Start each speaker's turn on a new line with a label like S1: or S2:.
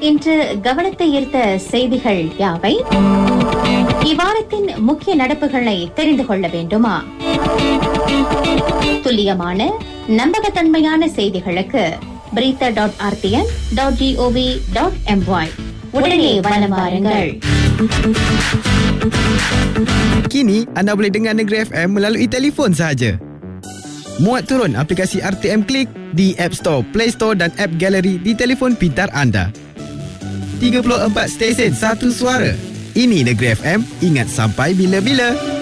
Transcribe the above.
S1: இன்று கவனத்தை ஈர்த்த செய்திகள் யாவை இவ்வாரத்தின் முக்கிய நடப்புகளை தெரிந்து கொள்ள வேண்டுமா துல்லியமான நம்பகத்தன்மையான செய்திகளுக்கு பிரீத்த dot RTN dot gov dot MY உடனே வலம் வாருங்கள்
S2: Kini anda boleh dengar Negeri FM melalui telefon sahaja. Muat turun aplikasi RTM Klik di App Store, Play Store dan App Gallery di telefon pintar anda. 34 stesen satu suara. Ini Negeri FM, ingat sampai bila-bila.